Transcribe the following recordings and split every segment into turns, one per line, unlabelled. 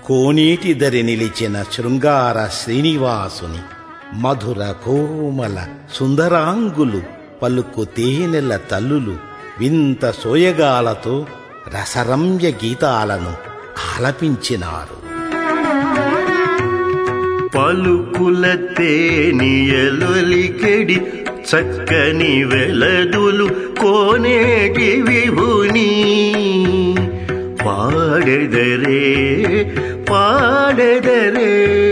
కోనేటి దరి నిలిచిన శృంగార శ్రీనివాసుని మధుర కోమల సుందరాంగులు పలుకు తేనెల తల్లులు వింత సోయగాలతో రసరమ్య గీతాలను ఆలపించినారు
పలుకుల తేనియలొలికెడి చక్కని వెలదులు కోనేటి విభుని పాడెదరే పాడెదరే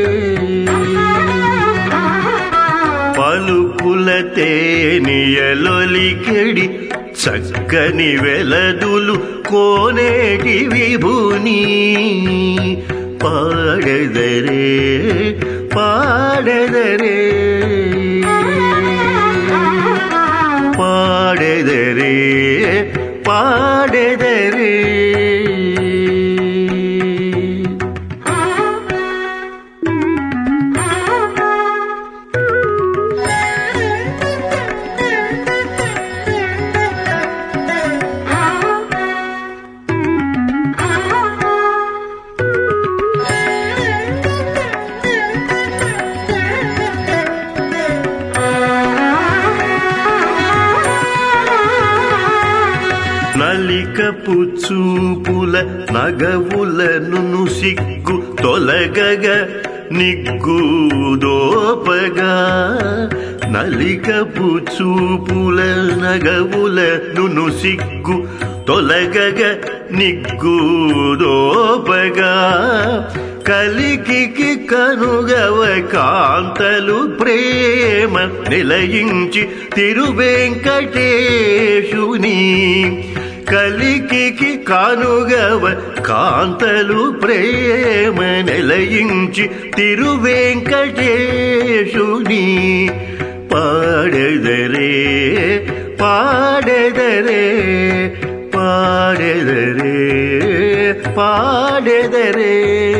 పలుకుల తేనియలొలికెడి చక్కని వెలదులు కోనేటి విభుని పాడెదరే పాడెదరే పాడెదరే పాడెదరే నలికపు చూపుల నగవులను సిగ్గు తొలగగ నిగ్గు దోపగా నలికపు చూపుల నగవులను సిగ్గు తొలగగ నిగ్గు దోపగా కలికి కనుగవ కాంతలు ప్రేమ నిలయించి తిరువెంకటేశుని కలికి కనుగవ కాంతలు ప్రేమ నిలయించి తిరువెంకటేశుని పాడెదరే పాడెదరే పాడెదరే పాడెదరే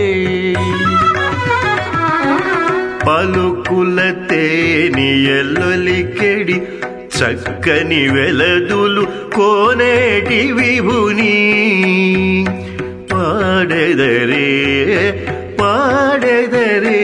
పలుకుల తేనియల్లొలికెడి చక్కని వెలదులు కోనేటి విభుని పాడెదరే పాడెదరే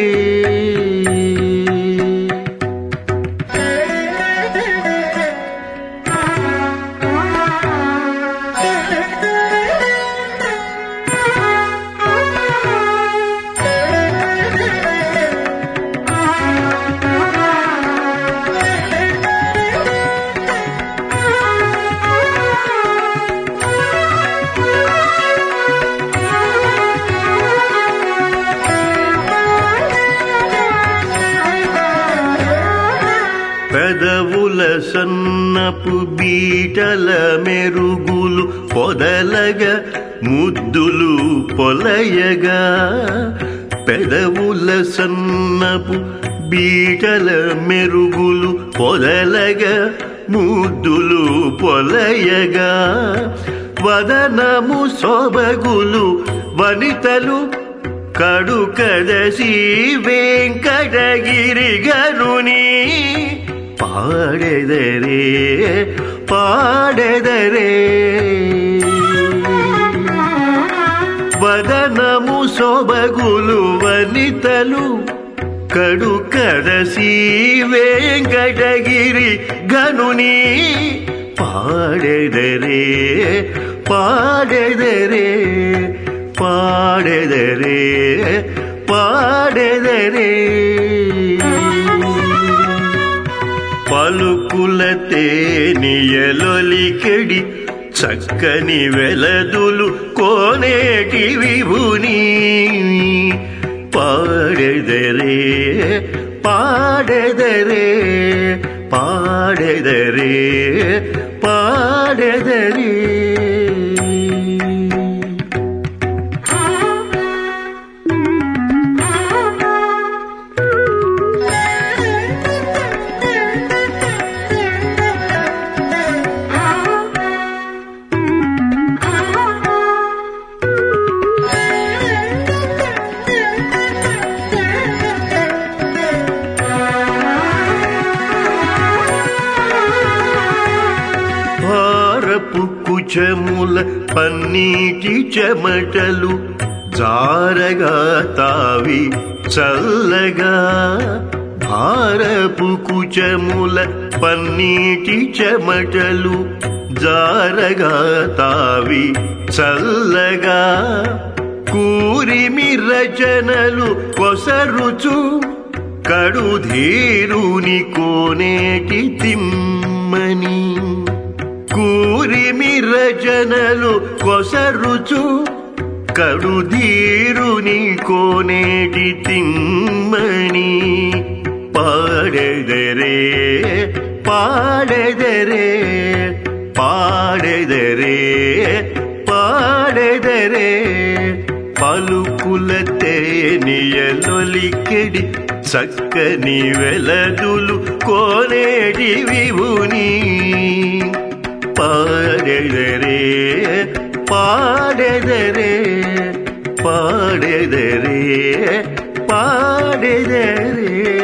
పెదవుల సన్నపు బీటల మెరుగులు పొదలగ ముద్దులు పొలయగా పెదవుల సన్నపు బీటల మెరుగులు పొదలగ ముద్దులు పొలయగా వదనము సొబగులు వనితలు కడుకదసి వెంకటగిరి గనుని పాడెదరే పాడెదరే వదనము సొబగులు వనితలు కడుకదసి వెంకటగిరి గనుని పాడెదరే పాడెదరే పాడెదరే పాడెదరే పలుకుల తేనియలొలికెడి చక్కని వెలదులు కోనేటి విభుని పాడెదరే పాడెదరే పాడెదరే పాడెదరే భారపు కుచముల పన్నీటి చెమటలు జారగా తావి చల్లగా భారపు కుచముల పన్నీటి చెమటలు జారగా తావి చల్లగా కూరిమి రచనలు కొసరుచు కడుధీరుని కోనేటి తిమ్మని కూరిమి రచనలు కొసరుచు కడుధీరుని కోనేటి తిమ్మని పాడెదరే పాడెదరే పాడెదరే పాడెదరే పలుకుల తేనియలొలికెడి చక్కని వెలదులు కోనేటి విభుని పాడెదరే పాడెదరే పాడెదరే పాడెదరే